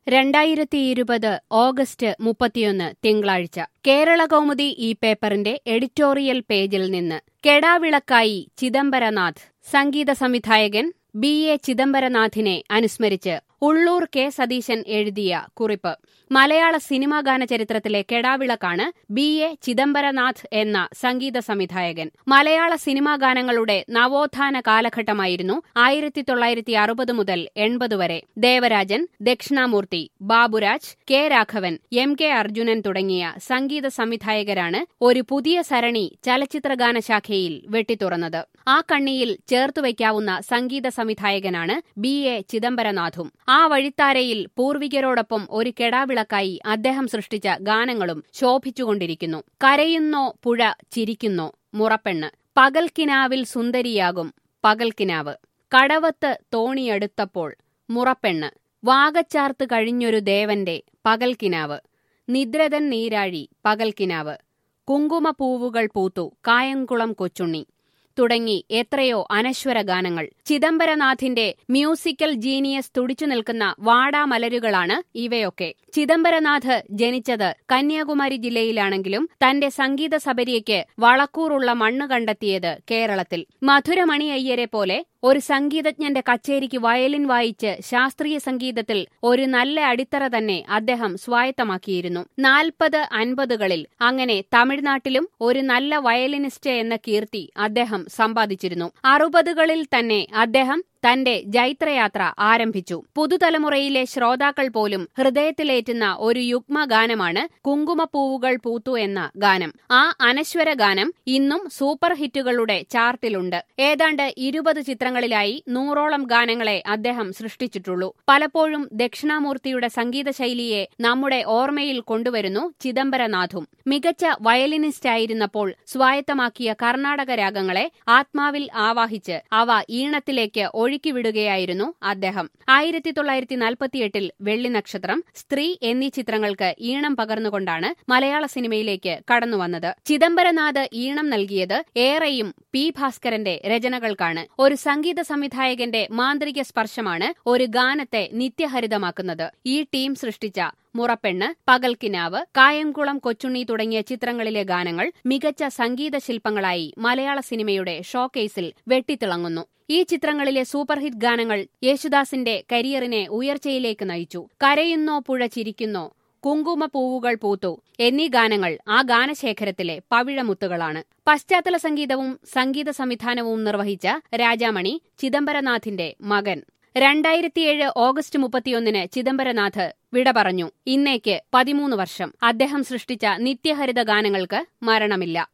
രണ്ടായിരത്തി ഇരുപത് ഓഗസ്റ്റ് മുപ്പത്തിയൊന്ന് തിങ്കളാഴ്ച കേരള കൗമുദി ഈ പേപ്പറിന്റെ എഡിറ്റോറിയൽ പേജിൽ നിന്ന് കെടാവിളക്കായി ചിദംബരനാഥ് സംഗീത സംവിധായകൻ ബി എ ചിദംബരനാഥിനെ അനുസ്മരിച്ച് ഉള്ളൂർ കെ സതീശൻ എഴുതിയ കുറിപ്പ് മലയാള സിനിമാ ഗാന ചരിത്രത്തിലെ കെടാവിളക്കാണ് ബി എ ചിദംബരനാഥ് എന്ന സംഗീത സംവിധായകൻ മലയാള സിനിമാ ഗാനങ്ങളുടെ നവോത്ഥാന കാലഘട്ടമായിരുന്നു ആയിരത്തി തൊള്ളായിരത്തി അറുപത് മുതൽ എൺപത് വരെ Devarajan Dakshinamoorthy Baburaj K Raghavan M K Arjunan തുടങ്ങിയ സംഗീത സംവിധായകരാണ് ഒരു പുതിയ സരണി ചലച്ചിത്രഗാന ശാഖയിൽ വെട്ടിത്തുറന്നത് ആ കണ്ണിയിൽ ചേർത്തുവയ്ക്കാവുന്ന സംഗീത സംവിധായകനാണ് ബി എ ചിദംബരനാഥും ആ വഴിത്താരയിൽ പൂർവികരോടൊപ്പം ഒരു കെടാവിളക്കായി അദ്ദേഹം സൃഷ്ടിച്ച ഗാനങ്ങളും ശോഭിച്ചുകൊണ്ടിരിക്കുന്നു കരയുന്നോ പുഴ ചിരിക്കുന്നോ മുറപ്പെണ്ണ് പകൽക്കിനാവിൽ സുന്ദരിയാകും പകൽക്കിനാവ് കടവത്ത് തോണിയെടുത്തപ്പോൾ മുറപ്പെണ്ണ് വാഗച്ചാർത്ത് കഴിഞ്ഞൊരു ദേവന്റെ പകൽക്കിനാവ് നിദ്രതൻ നീരാഴി പകൽക്കിനാവ് കുങ്കുമപ്പൂവുകൾ പൂത്തു കായംകുളം കൊച്ചുണ്ണി തുടങ്ങി എത്രയോ അനശ്വര ഗാനങ്ങൾ ചിദംബരനാഥിന്റെ മ്യൂസിക്കൽ ജീനിയസ് തുടിച്ചു നിൽക്കുന്ന വാടാമലരുകളാണ് ഇവയൊക്കെ ചിദംബരനാഥ് ജനിച്ചത് കന്യാകുമാരി ജില്ലയിലാണെങ്കിലും തന്റെ സംഗീത സബരിയയ്ക്ക് വളക്കൂറുള്ള മണ്ണ് കണ്ടെത്തിയത് കേരളത്തിൽ മധുരമണി അയ്യരെ പോലെ ഒരു സംഗീതജ്ഞന്റെ കച്ചേരിക്ക് വയലിൻ വായിച്ച് ശാസ്ത്രീയ സംഗീതത്തിൽ ഒരു നല്ല അടിത്തറ തന്നെ അദ്ദേഹം സ്വായത്തമാക്കിയിരുന്നു നാൽപ്പത് അൻപതുകളിൽ അങ്ങനെ തമിഴ്നാട്ടിലും ഒരു നല്ല വയലിനിസ്റ്റ് എന്ന കീർത്തി അദ്ദേഹം സമ്പാദിച്ചിരുന്നു അറുപതുകളിൽ തന്നെ അദ്ദേഹം തന്റെ ജൈത്രയാത്ര ആരംഭിച്ചു പുതുതലമുറയിലെ ശ്രോതാക്കൾ പോലും ഹൃദയത്തിലേറ്റുന്ന ഒരു യുഗ്മഗാനമാണ് കുങ്കുമപ്പൂവുകൾ പൂത്തു എന്ന ഗാനം ആ അനശ്വര ഗാനം ഇന്നും സൂപ്പർ ഹിറ്റുകളുടെ ചാർട്ടിലുണ്ട് ഏതാണ്ട് ഇരുപത് ചിത്രങ്ങളിലായി നൂറോളം ഗാനങ്ങളെ അദ്ദേഹം സൃഷ്ടിച്ചിട്ടുള്ളൂ പലപ്പോഴും ദക്ഷിണാമൂർത്തിയുടെ സംഗീത ശൈലിയെ നമ്മുടെ ഓർമ്മയിൽ കൊണ്ടുവരുന്നു ചിദംബരനാഥും മികച്ച വയലിനിസ്റ്റായിരുന്നപ്പോൾ സ്വായത്തമാക്കിയ കർണാടക രാഗങ്ങളെ ആത്മാവിൽ ആവാഹിച്ച് അവ ഈണത്തിലേക്ക് ഒഴുക്കിവിടുകയായിരുന്നു അദ്ദേഹം ആയിരത്തി തൊള്ളായിരത്തി നാൽപ്പത്തിയെട്ടിൽ വെള്ളി നക്ഷത്രം സ്ത്രീ എന്നീ ചിത്രങ്ങൾക്ക് ഈണം പകർന്നുകൊണ്ടാണ് മലയാള സിനിമയിലേക്ക് കടന്നുവന്നത് ചിദംബരനാഥ് ഈണം നൽകിയത് ഏറെയും പി ഭാസ്കരന്റെ രചനകൾക്കാണ് ഒരു സംഗീത സംവിധായകന്റെ മാന്ത്രിക സ്പർശമാണ് ഒരു ഗാനത്തെ നിത്യഹരിതമാക്കുന്നത് ഈ ടീം സൃഷ്ടിച്ച മുറപ്പെണ്ണ് പകൽക്കിനാവ് കായംകുളം കൊച്ചുണ്ണി തുടങ്ങിയ ചിത്രങ്ങളിലെ ഗാനങ്ങൾ മികച്ച സംഗീത ശില്പങ്ങളായി മലയാള സിനിമയുടെ ഷോക്കേസിൽ വെട്ടിത്തിളങ്ങുന്നു ഈ ചിത്രങ്ങളിലെ സൂപ്പർഹിറ്റ് ഗാനങ്ങൾ യേശുദാസിന്റെ കരിയറിനെ ഉയർച്ചയിലേക്ക് നയിച്ചു കരയുന്നോ പുഴ ചിരിക്കുന്നോ കുങ്കുമപ്പൂവുകൾ പൂത്തു എന്നീ ഗാനങ്ങൾ ആ ഗാനശേഖരത്തിലെ പവിഴമുത്തുകളാണ് പശ്ചാത്തല സംഗീതവും സംഗീത സംവിധാനവും നിർവഹിച്ച രാജാമണി ചിദംബരനാഥിന്റെ മകൻ രണ്ടായിരത്തിയേഴ് ഓഗസ്റ്റ് മുപ്പത്തിയൊന്നിന് ചിദംബരനാഥ് വിട പറഞ്ഞു ഇന്നേക്ക് പതിമൂന്ന് വർഷം അദ്ദേഹം സൃഷ്ടിച്ച നിത്യഹരിത ഗാനങ്ങൾക്ക് മരണമില്ല